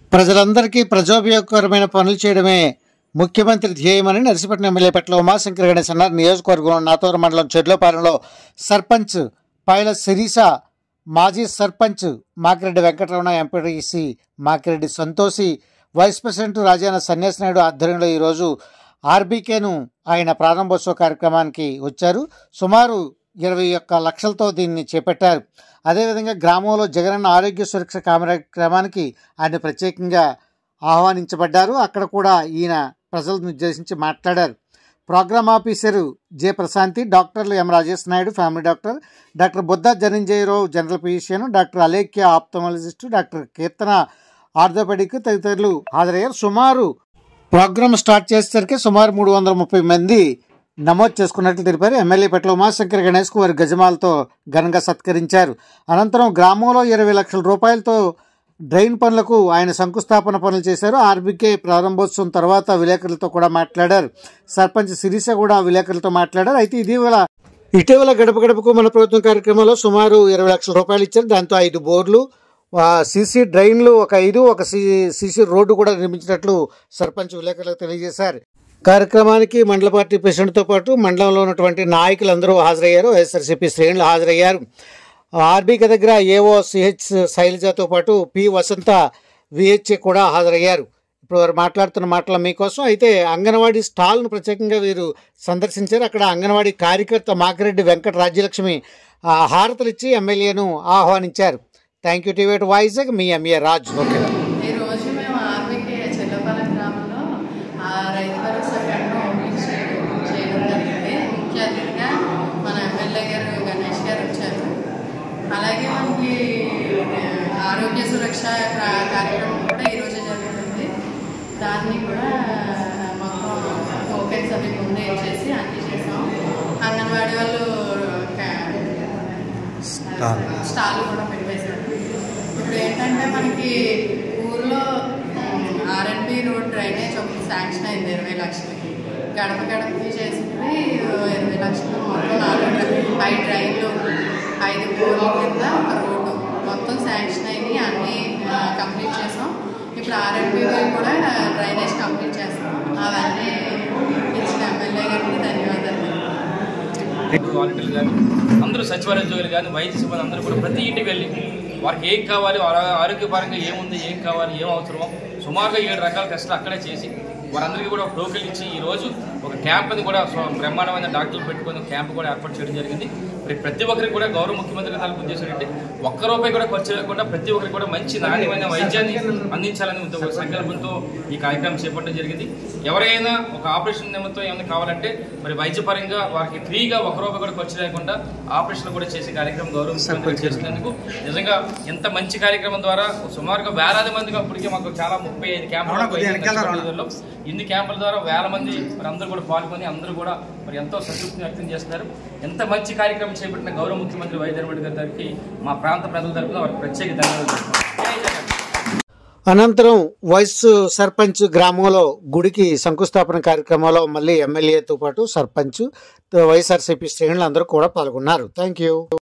ప్రజలందరికీ ప్రజోపయోగకరమైన పనులు చేయడమే ముఖ్యమంత్రి ధ్యేయమని నర్సిపట్నం ఎమ్మెల్యే పట్ల ఉమాశంకర్ గణేష్ అన్నారు నియోజకవర్గం నాతూరు మండలం చెడ్లోపాలెంలో సర్పంచ్ పైల శిరీష మాజీ sarpanch Makireddy Venkataramana MPTC Makireddy Santoshi vice president Rajana Sanyasi Naidu ఆధ్వర్యంలో ఈరోజు ఆర్బీకేను ఆయన ప్రారంభోత్సవ కార్యక్రమానికి వచ్చారు సుమారు ఇరవై ఒక్క లక్షలతో దీన్ని చేపట్టారు అదేవిధంగా గ్రామంలో జగనన్న ఆరోగ్య సురక్ష కార్యక్రమానికి ఆయన ప్రత్యేకంగా ఆహ్వానించబడ్డారు అక్కడ కూడా ఈయన ప్రజలను ఉద్దేశించి మాట్లాడారు ప్రోగ్రామ్ ఆఫీసరు జె ప్రశాంతి డాక్టర్లు M Rajesh Naidu family doctor doctor Buddha Dhananjayarao general physician doctor Alekhya ophthalmologist doctor Keerthana orthopaedic తదితరులు హాజరయ్యారు సుమారు ప్రోగ్రామ్ స్టార్ట్ చేసేసరికి సుమారు మూడు వందల ముప్పై మంది నమోదు చేసుకున్నట్లు తెలిపారు ఎమ్మెల్యే పెట్ల ఉమాశంకర్ గణేష్కు వారి గజమాలతో ఘనంగా సత్కరించారు అనంతరం గ్రామంలో ఇరవై లక్షల రూపాయలతో డ్రైన్ పనులకు ఆయన శంకుస్థాపన పనులు చేశారు ఆర్బీకే ప్రారంభోత్సవం తర్వాత విలేకరులతో కూడా మాట్లాడారు సర్పంచ్ శిరీష కూడా విలేకరులతో మాట్లాడారు అయితే ఇటీవల ఇటీవల గడప గడపకు మన ప్రభుత్వం కార్యక్రమంలో సుమారు ఇరవై లక్షల రూపాయలు ఇచ్చారు దాంతో ఐదు బోర్లు సీసీ డ్రైన్లు ఒక ఐదు ఒక సీసీ రోడ్డు కూడా నిర్మించినట్లు సర్పంచ్ విలేకరులకు తెలియజేశారు కార్యక్రమానికి మండల పార్టీ ప్రెసిడెంట్తో పాటు మండలంలో ఉన్నటువంటి నాయకులందరూ హాజరయ్యారు వైఎస్ఆర్సీపీ శ్రేణులు హాజరయ్యారు ఆర్బీకే దగ్గర ఏఓ సిహెచ్ శైలజతో పాటు పి వసంత విహెచ్ఏ కూడా హాజరయ్యారు ఇప్పుడు వారు మాట్లాడుతున్న మాటల మీకోసం అయితే అంగన్వాడీ స్టాల్ను ప్రత్యేకంగా వీరు సందర్శించారు అక్కడ అంగన్వాడీ కార్యకర్త మాకిరెడ్డి వెంకట రాజ్యలక్ష్మి ఆ, హారతలు ఇచ్చి ఎమ్మెల్యేను ఆహ్వానించారు థ్యాంక్ యూ టీవీ వైజాగ్ మీ ఎంఏ రాజ్ ఓకే ఈ రోజు మేము ఆర్బీకే చెల్లపాలెం గ్రామంలో ఆ రైతు భరోసా కేంద్రం ఓపెన్ చేయడం చేయడం జరిగింది ముఖ్య అతిథిగా మన ఎమ్మెల్యే గారు గణేష్ గారు వచ్చారు అలాగే మనకి ఆ, ఆరోగ్య సురక్ష కా- కార్యక్రమం కూడా ఈరోజు జరుగుతుంది దాన్ని కూడా మొత్తం టోకెన్స్ అవి ముందే ఇచ్చేసి అన్ని చేసాం అంగన్వాడీ వాళ్ళు కా- స్టాల్ కూడా పెట్టేశారు ఇప్పుడు ఏంటంటే మనకి ఊర్లో ఆర్ఎన్బి రోడ్ డ్రైనేజ్ ఒకటి శాంక్షన్ అయింది ఇరవై లక్షలకి గడప గడపకి చేసింది ఇరవై లక్షలు మొత్తం నాలుగు డ్రై- ఐదు డ్రైన్లు ఐదు పోర్ల కింద ఒక రోడ్డు మొత్తం శాంక్షన్ అయినాయి అన్నీ కంప్లీట్ చేసాం ఇప్పుడు ఆర్ఎన్బి కూడా డ్రైనేజ్ కంప్లీట్ చేస్తాం అవన్నీ ఇచ్చిన ఎమ్మెల్యే గారికి ధన్యవాదాలు వాలంటీర్లు కానీ అందరూ సచివాలయ ఉద్యోగులు కానీ వైద్య సిబ్బంది అందరూ కూడా ప్రతి ఇంటికి వెళ్ళి వారికి ఏం కావాలి వారి ఆరోగ్యపరంగా ఏముంది ఏం కావాలి ఏం అవసరమో సుమారుగా ఏడు రకాల టెస్టులు అక్కడే చేసి వారందరికీ కూడా ఒక టోకెన్ ఇచ్చి ఈ రోజు ఒక క్యాంప్ని కూడా స్వ- బ్రహ్మాండమైన డాక్టర్లు పెట్టుకొని ఒక క్యాంప్ కూడా ఏర్పాటు చేయడం జరిగింది మరి ప్రతి ఒక్కరికి కూడా గౌరవ ముఖ్యమంత్రి గారు ఉద్దేశం ఏంటంటే ఒక్క రూపాయి కూడా ఖర్చు లేకుండా ప్రతి ఒక్కరికి కూడా మంచి నాణ్యమైన వైద్యాన్ని అందించాలని ఉద్ద- ఒక సంకల్పంతో ఈ కార్యక్రమం చేపట్టడం జరిగింది ఎవరైనా ఒక ఆపరేషన్ నిమిత్తం ఏమైనా కావాలంటే మరి వైద్యపరంగా వారికి ఫ్రీగా ఒక రూపాయి కూడా ఖర్చు లేకుండా ఆపరేషన్ కూడా చేసే కార్యక్రమం గౌరవ ముఖ్యమంత్రి గారు చేసినందుకు నిజంగా ఎంత మంచి కార్యక్రమం ద్వారా సుమారుగా వేలాది మందికి అప్పటికే మాకు చాలా ముప్పై ఐదు క్యాంపులు వైద్యుల్లో ఇన్ని క్యాంపుల ద్వారా వేల మంది మరి అందరూ కూడా పాల్గొని అందరూ కూడా మరి ఎంతో సంతృప్తిని వ్యక్తం చేస్తున్నారు ఎంత మంచి కార్యక్రమం చేపట్టిన గౌరవ ముఖ్యమంత్రి వైద్య రెడ్డి గారికి మా ప్రాంత ప్రజల తరపున వారికి ప్రత్యేక ధన్యవాదాలు తెలుపుతున్నాను. జై జగన్ అనంతరం వైస్ సర్పంచ్ గ్రామంలో గుడికి శంకుస్థాపన కార్యక్రమంలో మళ్ళీ ఎమ్మెల్యేతో పాటు సర్పంచ్ వైఎస్ఆర్సీపీ శ్రేణులు అందరూ కూడా పాల్గొన్నారు థ్యాంక్ యూ